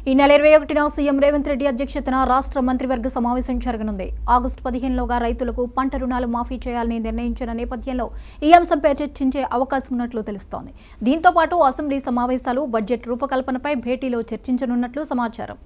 ఈ నెల ఇరవై ఒకటిన సీఎం రేవంత్ రెడ్డి అధ్యక్షతన రాష్ట్ర మంత్రివర్గ సమావేశం జరగనుంది ఆగస్టు పదిహేనులోగా రైతులకు పంట రుణాలు మాఫీ చేయాలని నిర్ణయించిన నేపథ్యంలో ఈ అంశంపై చర్చించే అవకాశం ఉన్నట్లు తెలుస్తోంది దీంతో పాటు అసెంబ్లీ సమావేశాలు బడ్జెట్ రూపకల్పనపై భేటీలో చర్చించనున్నట్లు సమాచారం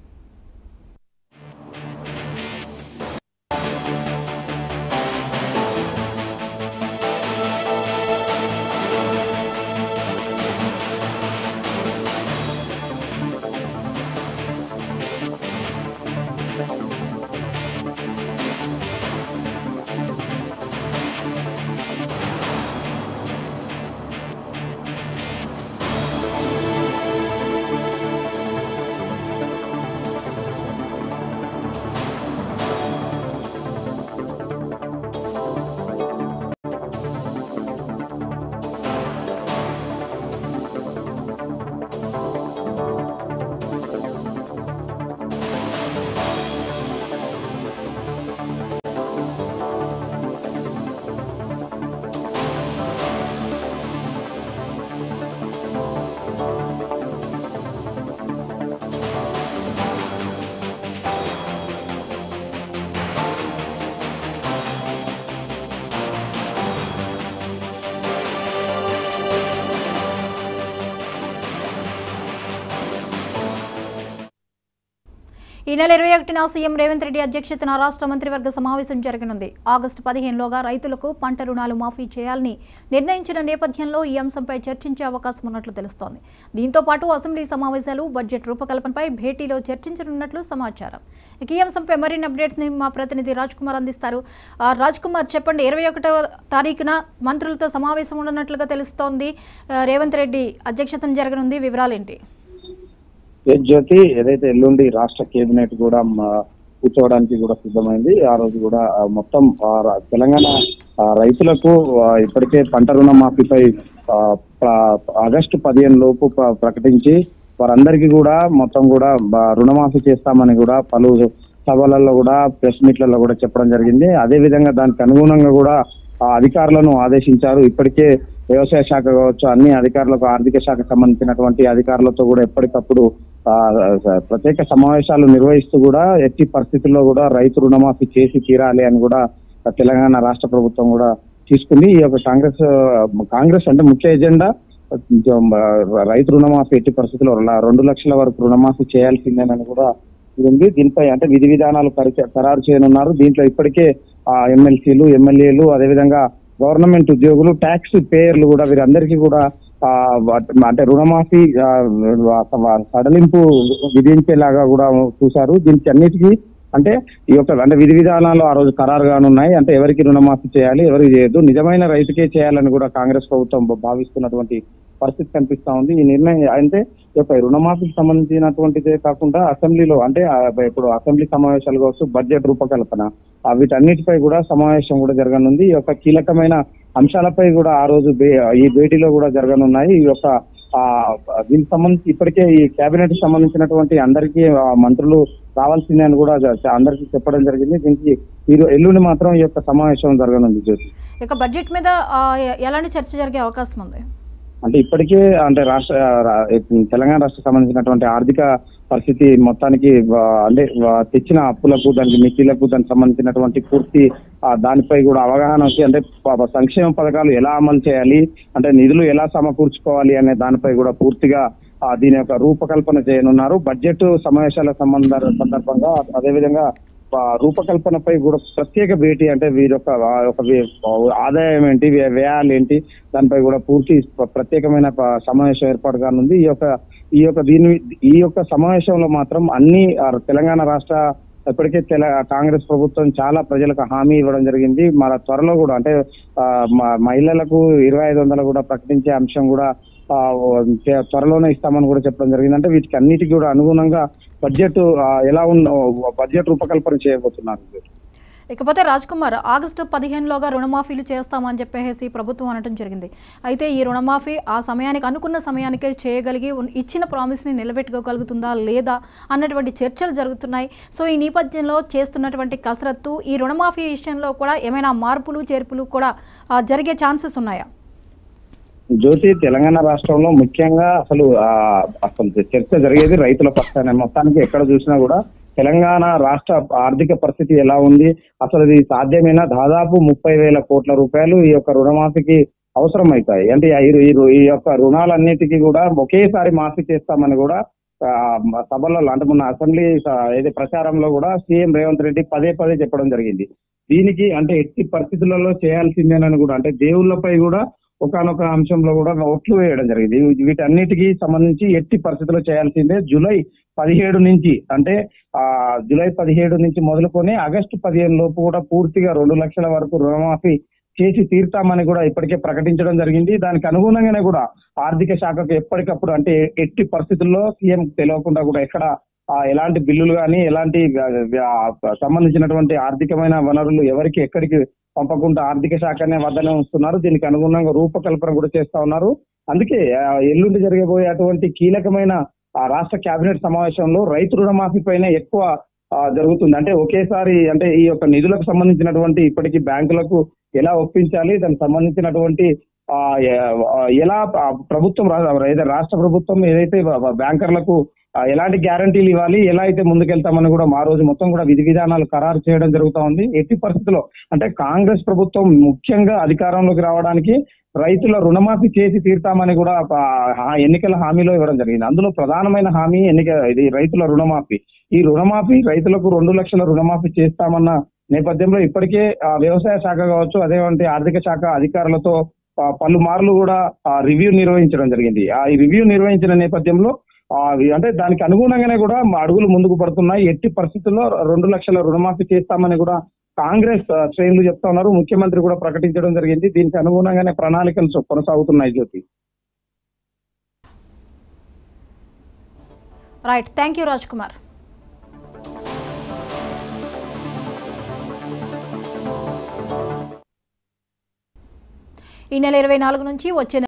ఈ నెల ఇరవై ఒకటిన సీఎం రేవంత్ రెడ్డి అధ్యక్షతన రాష్ట్ర మంత్రివర్గ సమావేశం జరగనుంది ఆగస్టు పదిహేనులోగా రైతులకు పంట రుణాలు మాఫీ చేయాలని నిర్ణయించిన నేపథ్యంలో ఈ అంశంపై చర్చించే అవకాశం ఉన్నట్లు తెలుస్తోంది దీంతో పాటు అసెంబ్లీ సమావేశాలు బడ్జెట్ రూపకల్పనపై భేటీలో చర్చించనున్నట్లు సమాచారం ఇక ఈ అంశంపై మరిన్ని అప్డేట్స్ ని మా ప్రతినిధి రాజ్ కుమార్ అందిస్తారు ఆ, రాజ్ కుమార్ చెప్పండి ఇరవై ఒకటవ తారీఖున మంత్రులతో సమావేశం ఉండనున్నట్లుగా తెలుస్తోంది ఆ, రేవంత్ రెడ్డి అధ్యక్షతన జరగనుంది వివరాలేంటి ఏ జ్యోతి ఏదైతే ఎల్లుండి రాష్ట్ర కేబినెట్ కూడా మ, కూర్చోవడానికి కూడా సిద్ధమైంది ఆ రోజు కూడా ఆ, మొత్తం ఆ, ర- తెలంగాణ ఆ, రైతులకు ఆ, ఇప్పటికే పంట రుణమాఫీపై ఆ, ప్ర- ఆగస్టు పదిహేను లోపు ప్ర- ప్రకటించి వారందరికీ కూడా మొత్తం కూడా బ- రుణమాఫీ చేస్తామని కూడా పలు సభలలో కూడా ప్రెస్ మీట్లలో కూడా చెప్పడం జరిగింది అదే విధంగా దానికి అనుగుణంగా కూడా ఆ అధికారులను ఆదేశించారు ఇప్పటికే వ్యవసాయ శాఖ కావచ్చు అన్ని అధికారులకు ఆర్థిక శాఖకు సంబంధించినటువంటి అధికారులతో కూడా ఎప్పటికప్పుడు ఆ, స- ప్రత్యేక సమావేశాలు నిర్వహిస్తూ కూడా ఎట్టి పరిస్థితుల్లో కూడా రైతు రుణమాఫీ చేసి తీరాలి అని కూడా తెలంగాణ రాష్ట్ర ప్రభుత్వం కూడా తీసుకుంది ఈ యొక్క కాంగ్రెస్ కాంగ్రెస్ అంటే ముఖ్య ఎజెండా కొంచెం, ఆ, రైతు రుణమాఫీ ఎట్టి పరిస్థితుల్లో ల- రెండు లక్షల వరకు రుణమాఫీ చేయాల్సిందేనని కూడా ఇది ఉంది దీనిపై అంటే విధి విధానాలు పరిచ- ఖరారు చేయనున్నారు దీంట్లో ఇప్పటికే ఆ ఎమ్మెల్సీలు ఎమ్మెల్యేలు అదేవిధంగా గవర్నమెంట్ ఉద్యోగులు ట్యాక్స్ పేయర్లు కూడా వీరందరికీ కూడా ఆ, వాట్- అంటే రుణమాఫీ ఆ, వా- సడలింపు విధించేలాగా కూడా చూశారు దీనికి అన్నిటికీ అంటే ఈ యొక్క అంటే విధి విధానాలు ఆ రోజు ఖరారు కానున్నాయి అంటే ఎవరికి రుణమాఫీ చేయాలి ఎవరికి చేయొద్దు నిజమైన రైతుకే చేయాలని కూడా కాంగ్రెస్ ప్రభుత్వం భావిస్తున్నటువంటి పరిస్థితి కనిపిస్తా ఉంది ఈ నిర్ణయం అంటే ఈ యొక్క రుణమాఫీకి సంబంధించినటువంటిదే కాకుండా అసెంబ్లీలో అంటే ఆ, ఇప్పుడు అసెంబ్లీ సమావేశాలు కావచ్చు బడ్జెట్ రూపకల్పన ఆ, వీటన్నిటిపై కూడా సమావేశం కూడా జరగనుంది ఈ యొక్క కీలకమైన అంశాలపై కూడా ఆ రోజు బే- ఈ భేటీలో కూడా జరగనున్నాయి ఈ యొక్క ఆ దీనికి సంబంధించి ఇప్పటికే ఈ కేబినెట్ సంబంధించినటువంటి అందరికీ ఆ, మంత్రులు రావాల్సిందే అని కూడా జ- అందరికీ చెప్పడం జరిగింది దీనికి ఈ రో- ఎల్లుండి మాత్రం ఈ యొక్క సమావేశం జరగనుంది జ్యోతి ఇక బడ్జెట్ మీద ఆ, ఎ- ఎలాంటి చర్చ జరిగే అవకాశం ఉంది అంటే ఇప్పటికే అంటే రాష్ట్ర రా- తెలంగాణ రాష్ట్ర సంబంధించినటువంటి ఆర్థిక పరిస్థితి మొత్తానికి ఆ, అంటే ఆ, తెచ్చిన అప్పులకు దానికి మిత్తిలకు దానికి సంబంధించినటువంటి పూర్తి ఆ, దానిపై కూడా అవగాహన వచ్చి అంటే ప- సంక్షేమ పథకాలు ఎలా అమలు చేయాలి అంటే నిధులు ఎలా సమకూర్చుకోవాలి అనే దానిపై కూడా పూర్తిగా ఆ, దీని యొక్క రూపకల్పన చేయనున్నారు బడ్జెట్ సమావేశాల సంబంధ సందర్భంగా అదేవిధంగా ఆ, రూపకల్పనపై కూడా ప్రత్యేక భేటీ అంటే వీరి యొక్క ఆ యొక్క వే- ఆదాయం ఏంటి వ్యయ- వ్యయాలు ఏంటి దానిపై కూడా పూర్తి ప్ర- ప్రత్యేకమైన ప- సమావేశం ఏర్పాటు కానుంది ఈ యొక్క ఈ యొక్క దీని ఈ యొక్క సమావేశంలో మాత్రం అన్ని ఆ, తెలంగాణ రాష్ట్ర ఇప్పటికే తెల కాంగ్రెస్ ప్రభుత్వం చాలా ప్రజలకు హామీ ఇవ్వడం జరిగింది మన త్వరలో కూడా అంటే ఆ, మ- మహిళలకు ఇరవై ఐదు వందలు కూడా ప్రకటించే అంశం కూడా ఆ, ఓ, తే- త్వరలోనే ఇస్తామని కూడా చెప్పడం జరిగింది అంటే వీటికి అన్నిటికీ కూడా అనుగుణంగా బడ్జెట్ ఆ, ఎలా ఉన్న బడ్జెట్ రూపకల్పన చేయబోతున్నారు ఇకపోతే రాజ్ కుమార్ ఆగస్టు పదిహేనులోగా రుణమాఫీలు చేస్తామని చెప్పేసి ప్రభుత్వం అనటం జరిగింది అయితే ఈ రుణమాఫీ ఆ సమయానికి అనుకున్న సమయానికే చేయగలిగి ఉన్- ఇచ్చిన ప్రామిస్ని నిలబెట్టుకోగలుగుతుందా లేదా అన్నటువంటి చర్చలు జరుగుతున్నాయి సో ఈ నేపథ్యంలో చేస్తున్నటువంటి కసరత్తు ఈ రుణమాఫీ విషయంలో కూడా ఏమైనా మార్పులు చేర్పులు కూడా ఆ, జరిగే ఛాన్సెస్ ఉన్నాయా జ్యోతి తెలంగాణ రాష్ట్రంలో ముఖ్యంగా అసలు ఆ, అసలు చర్చ జరిగేది రైతుల పక్షాన మొత్తానికి ఎక్కడ చూసినా కూడా తెలంగాణ రాష్ట్ర ఆర్థిక పరిస్థితి ఎలా ఉంది అసలు ఇది సాధ్యమైన దాదాపు ముప్పై వేల కోట్ల రూపాయలు ఈ యొక్క రుణమాఫీకి అవసరం అవుతాయి అంటే ఈ ఈ- ఈ యొక్క రుణాలన్నిటికీ కూడా ఒకేసారి మాఫీ చేస్తామని కూడా ఆ, సభలలో అంటే మొన్న అసెంబ్లీ స- ఏది ప్రచారంలో కూడా సీఎం రేవంత్ రెడ్డి పదే పదే చెప్పడం జరిగింది దీనికి అంటే ఎట్టి పరిస్థితులలో చేయాల్సిందేనని కూడా అంటే దేవుళ్ళపై కూడా ఒకనొక అంశంలో కూడా ఓట్లు వేయడం జరిగింది వీ- వీటన్నిటికీ సంబంధించి ఎట్టి పరిస్థితుల్లో చేయాల్సిందే జూలై పదిహేడు నుంచి అంటే ఆ జూలై పదిహేడు నుంచి మొదలుకొని ఆగస్టు పదిహేను లోపు కూడా పూర్తిగా రెండు లక్షల వరకు రుణమాఫీ చేసి తీర్తామని కూడా ఇప్పటికే ప్రకటించడం జరిగింది దానికి అనుగుణంగానే కూడా ఆర్థిక శాఖకు ఎప్పటికప్పుడు అంటే ఎట్టి పరిస్థితుల్లో సీఎం తెలియకుండా కూడా ఎక్కడ ఆ, ఎలాంటి బిల్లులు కానీ ఎలాంటి ఆ, ఆ, సంబంధించినటువంటి ఆర్థికమైన వనరులు ఎవరికి ఎక్కడికి పంపకుండా ఆర్థిక శాఖనే వద్దనే ఉంచుతున్నారు దీనికి అనుగుణంగా రూపకల్పన కూడా చేస్తా ఉన్నారు అందుకే ఆ, ఎల్లుండి జరగబోయేటువంటి కీలకమైన ఆ, రాష్ట్ర కేబినెట్ సమావేశంలో రైతు రుణమాఫీ పైన ఎక్కువ ఆ, జరుగుతుంది అంటే ఒకేసారి అంటే ఈ యొక్క నిధులకు సంబంధించినటువంటి ఇప్పటికీ బ్యాంకులకు ఎలా ఒప్పించాలి దానికి సంబంధించినటువంటి ఆ, ఎ- ఆ, ఎలా ఆ, ప్రభుత్వం రా- ఏదైతే రాష్ట్ర ప్రభుత్వం ఏదైతే బ- బ- బ్యాంకర్లకు ఆ, ఎలాంటి గ్యారంటీలు ఇవ్వాలి ఎలా అయితే ముందుకెళ్తామని కూడా మా రోజు మొత్తం కూడా విధి విధానాలు ఖరారు చేయడం జరుగుతా ఉంది ఎట్టి పరిస్థితుల్లో అంటే కాంగ్రెస్ ప్రభుత్వం ముఖ్యంగా అధికారంలోకి రావడానికి రైతుల రుణమాఫీ చేసి తీర్తామని కూడా ఆ, ఆ ఎన్నికల హామీలో ఇవ్వడం జరిగింది అందులో ప్రధానమైన హామీ ఎన్నిక ఇది రైతుల రుణమాఫీ ఈ రుణమాఫీ రైతులకు రెండు లక్షల రుణమాఫీ చేస్తామన్న నేపథ్యంలో ఇప్పటికే ఆ, వ్యవసాయ శాఖ కావచ్చు అదేవంటి ఆర్థిక శాఖ అధికారులతో ఆ, పలుమార్లు కూడా రివ్యూ నిర్వహించడం జరిగింది ఆ ఈ రివ్యూ నిర్వహించిన నేపథ్యంలో ఆ, ఇవి అంటే దానికి అనుగుణంగానే కూడా మా అడుగులు ముందుకు పడుతున్నాయి ఎట్టి పరిస్థితుల్లో రెండు లక్షల రుణమాఫీ చేస్తామని కూడా కాంగ్రెస్ ఆ, శ్రేణులు చెప్తా ఉన్నారు ముఖ్యమంత్రి కూడా ప్రకటించడం జరిగింది దీనికి అనుగుణంగానే ప్రణాళికలు చొ- కొనసాగుతున్నాయి Jyothi right thank you Raj Kumar ఈ నెల ఇరవై నాలుగు నుంచి వచ్చే